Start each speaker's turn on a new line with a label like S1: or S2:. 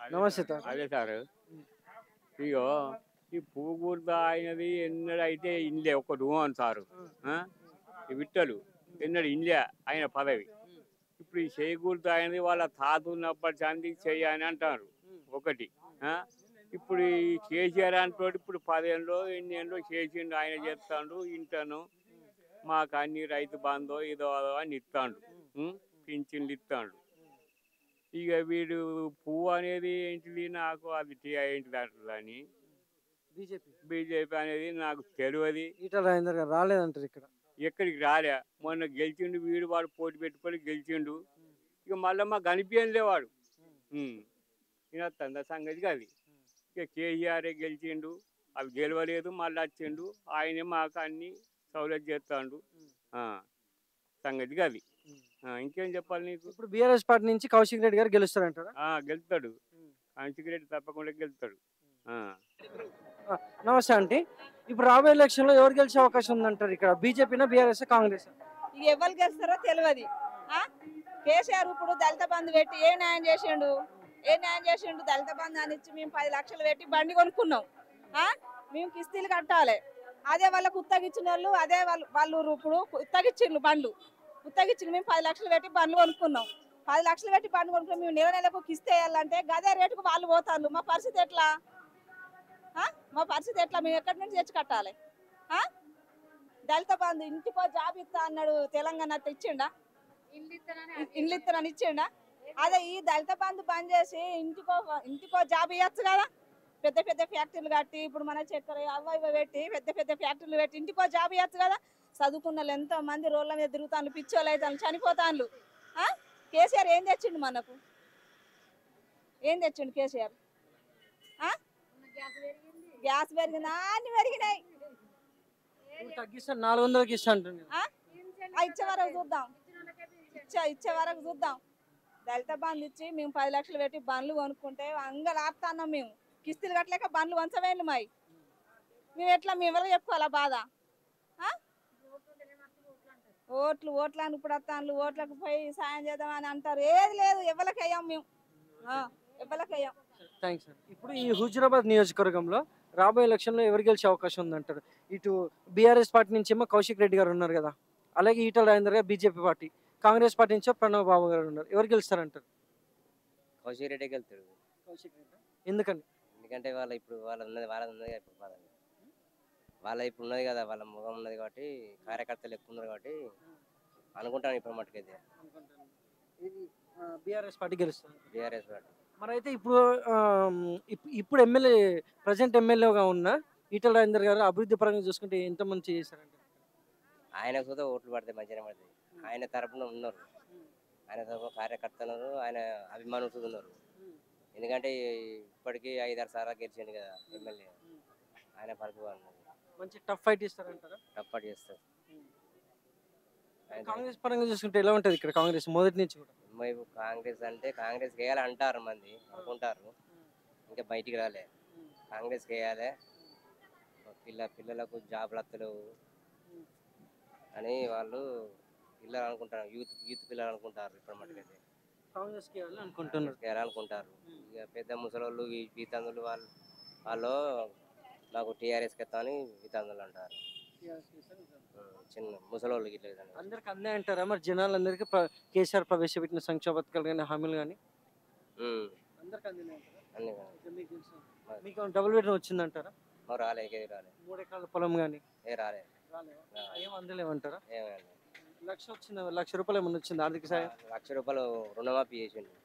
S1: నమస్తే తాత.
S2: అదే సార్ ఇగో ఈ పువ్వు గుర్త అయినది ఎన్నడైతే ఇండ్లే ఒక డూమన్ సారు ఆ? ఈ విట్టలు ఎన్నడు ఇండ్లే ఆయన పదవి ఇప్పుడు ఈ చేయి గుర్త అయినది వాళ్ళ తాత ఉన్నప్పటి సంది చెయ్యి అని అంటారు ఒకటి ఆ? ఇప్పుడు ఈ కేసీఆర్ అంటోటి ఇప్పుడు పదేళ్ళు ఎన్ని ఏళ్ళు చేసిండు ఆయన చేస్తాడు ఇంటాను మాకు అన్ని రైతు బంధో ఇదో అదో అని ఇస్తాడు ఉం? పింఛన్లు ఇస్తాడు ఇక వీడు పువ్వు అనేది ఏంటిది నాకు అది టీ ఏంటిది అంటారు అని
S1: బీజేపీ
S2: బీజేపీ అనేది నాకు తెలియదు
S1: ఈటల రాజేందర్ గారు రాలేదంటారు ఇక్కడ
S2: ఎక్కడికి రాలే మొన్న గెలిచిండు వీడు వాడు పోటీ పెట్టుకొని గెలిచిండు ఇక మళ్ళీ మాకు కనిపించలే వాడు వినొస్తుందా సంగతి అది ఇక కేసీఆర్ గెలిచిండు అవి గెలవలేదు మళ్ళీ వచ్చిండు ఆయనే మాకు అన్ని సౌలభ్యం చేస్తాడు ఆ, సంగతి అది ఆ, ఇంకేం చెప్పాలి నీకు
S1: ఇప్పుడు బీఆర్ఎస్ పార్టీ నుంచి కౌశిక్ రెడ్డి గారు గెలుస్తారంటారా
S2: ఆ, గెలుస్తాడు కాన్సిక్రెట్ తప్పకుండా గెలుస్తాడు ఆ.
S1: నమస్తే ఆంటీ ఇప్పుడు రాబోయే ఎలక్షన్ లో ఎవరు గెలిచే అవకాశం ఉందంటారు ఇక్కడ బీజేపీనా బీఆర్ఎస్ కాంగ్రెస్
S3: ఇక ఎవరు గెలుస్తారో తెలియదు ఆ? కేసీఆర్ ఇప్పుడు దళిత బంధు పెట్టి ఏ న్యాయం చేసిండు ఏ న్యాయం చేసిండు దళిత బంధు అని ఇచ్చి మేము పది లక్షలు పెట్టి బండి కొనుక్కున్నాం ఆ? మేము కిస్తీలు కట్టాలి అదే వాళ్ళకు ఉత్తగిచ్చిన వాళ్ళు అదే వాళ్ళు వాళ్ళు ఇప్పుడు ఉత్తగిచ్చిండ్రు బండ్లు ఉత్తగిచ్చిండు మేము పది లక్షలు పెట్టి బండ్లు కొనుక్కున్నాం పది లక్షలు పెట్టి బండ్లు కొనుక్కున్నాం మేము నెల నెలకు కిస్తే వేయాలంటే గదే రేటుకు వాళ్ళు పోతారు మా పరిస్థితి ఎట్లా ఆ? మా పరిస్థితి ఎట్లా మేము ఎక్కడి నుంచి తెచ్చి కట్టాలి ఆ? దళిత బంధు ఇంటికో జాబ్ ఇస్తా అన్నాడు తెలంగాణ అత్త ఇచ్చిండా ఇండ్లు ఇస్తానని ఇచ్చిండా అదే ఈ దళిత బంధు బంద్ చేసి ఇంటికో ఇంటికో జాబ్ ఇవ్వచ్చు కదా పెద్ద పెద్ద ఫ్యాక్టరీలు కట్టి ఇప్పుడు మన చక్కెర అవ్వ ఇవ్వ పెట్టి పెద్ద పెద్ద ఫ్యాక్టరీలు పెట్టి ఇంటికో జాబ్ ఇవ్వచ్చు కదా చదువుకున్న వాళ్ళు ఎంతో మంది రోడ్ల మీద తిరుగుతాను పిచ్చోళ్ళు అవుతాను చనిపోతాను కేసీఆర్ ఏం తెచ్చిండు మనకు ఏం తెచ్చిండు కేసీఆర్ ఆ? గ్యాస్ పెరిగిందా అన్ని పెరిగినాయి
S1: ఇప్పుడు తగ్గిస్తాను నాలుగు వందలకి ఇస్తా అంటుంది
S3: ఆ? ఆ ఇచ్చే వరకు చూద్దాం ఇచ్చే ఇచ్చే వరకు చూద్దాం దళిత బంధు ఇచ్చి మేము పది లక్షలు పెట్టి బండ్లు కొనుక్కుంటే అంగలు ఆపుతున్నాం మేము కిస్తీలు కట్టలేక బండ్లు వంచవేయండి మాయి మేము ఎట్లా మేము ఎవరికి చెప్పుకోవాలా బాధ ఆ? ఓట్లు ఓట్లు అని ఇప్పుడు వస్తాను ఓట్లకు పోయి సాయం చేద్దామని అంటారు ఏది లేదు ఎవరికి వేయం మేము ఆ, ఎవరికి వేయం
S1: థ్యాంక్స్ సార్ ఇప్పుడు ఈ హుజురాబాద్ నియోజకవర్గంలో రాబోయే ఎలక్షన్లో ఎవరు గెలిచే అవకాశం ఉందంటారు ఇటు బీఆర్ఎస్ పార్టీ నుంచి ఏమో కౌశిక్ రెడ్డి గారు ఉన్నారు కదా అలాగే ఈటల రాజేందర్ గారు బీజేపీ పార్టీ కాంగ్రెస్ పార్టీ నుంచో ప్రణవ్ బాబు గారు ఉన్నారు ఎవరు గెలుస్తారంటారు
S4: కౌశిక్ రెడ్డికి వెళ్తాడు
S1: కౌశిక్ రెడ్డి ఎందుకని
S4: ఎందుకంటే వాళ్ళ ఇప్పుడు వాళ్ళ ఉన్నది వాళ్ళది ఉన్నది కదా ఇప్పుడు వాళ్ళది వాళ్ళ ఇప్పుడు ఉన్నది కదా వాళ్ళ ముఖం ఉన్నది కాబట్టి కార్యకర్తలు ఎక్కువ ఉన్నారు కాబట్టి అనుకుంటాను ఇప్పుడు మట్టుకైతే
S1: ఇది బీఆర్ఎస్ పార్టీ గెలుస్తారు
S4: బీఆర్ఎస్ పార్టీ
S1: మరి అయితే ఇప్పుడు ఆమ్, ఇప్- ఇప్పుడు ఎమ్మెల్యే ప్రజెంట్ ఎమ్మెల్యేగా ఉన్న ఈటల రాజేందర్ గారు అభివృద్ధి పరంగా చూసుకుంటే ఎంత మంచి చేశారంటే
S4: ఆయనకు కూడా ఓట్లు పడతాయి మంచిగా పడతాయి ఆయన తరపున ఉన్నారు ఆయన తరపున కార్యకర్తలు ఉన్నారు ఆయన అభిమానులు కూడా ఉన్నారు ఎందుకంటే ఇప్పటికీ ఐదారు సార్లు గెలిచిండు కదా ఎమ్మెల్యే ఆయన పరుపు అన్నది
S1: మంచి టఫ్ ఫైట్ ఇస్తారంటారా
S4: తప్పటి చేస్తారు ఆయన
S1: కాంగ్రెస్ పరంగా చూసుకుంటే ఎలా ఉంటది ఇక్కడ కాంగ్రెస్ మొదటి నుంచి కూడా
S4: మేము కాంగ్రెస్ అంటే కాంగ్రెస్ వేయాలి అంటారు మంది అనుకుంటారు ఇంకా బయటికి రాలే కాంగ్రెస్ వేయాలి పిల్ల పిల్లలకు జాబ్లు వస్తలేవు అని వాళ్ళు పిల్లలు అనుకుంటారు యూత్ యూత్ పిల్లలు అనుకుంటారు ఇప్పుడు మటుకైతే
S1: కాంగ్రెస్ కి వెళ్ళాలి అనుకుంటున్నారు
S4: వేయాలి అనుకుంటారు ఇక పెద్ద ముసలోళ్ళు ఈ పీతందులు వాళ్ళు వాళ్ళు మాకు టీఆర్ఎస్కి ఎత్తామని పీతందులు అంటారు ఉం, చిన్న ముసలోళ్ళు ఇట్లా ఇదండి.
S1: అందరికి అందే అంటారా మరి జనాలందరికీ ప్ర- కేసీఆర్ ప్రవేశపెట్టిన సంక్షేమ పథకాలు కానీ హామీలు కానీ
S4: ఉం,
S1: అందరికి అందినాయి అంటారా
S4: అన్ని
S1: అయితే మీకు తెలుసు. మీకు డబుల్ బెడ్రూమ్ వచ్చిందంటారా
S4: మరి రాలే ఇంకేది రాలే
S1: మూడు ఎకరాల పొలం కానీ
S4: ఏ రాలే
S1: ఏం అందలేమంటారా
S4: ఏమైంది
S1: లక్ష వచ్చింది లక్ష రూపాయలు ఏమన్నా వచ్చింది ఆర్థిక సాయం
S4: లక్ష రూపాయలు రుణమాఫీ చేసిండు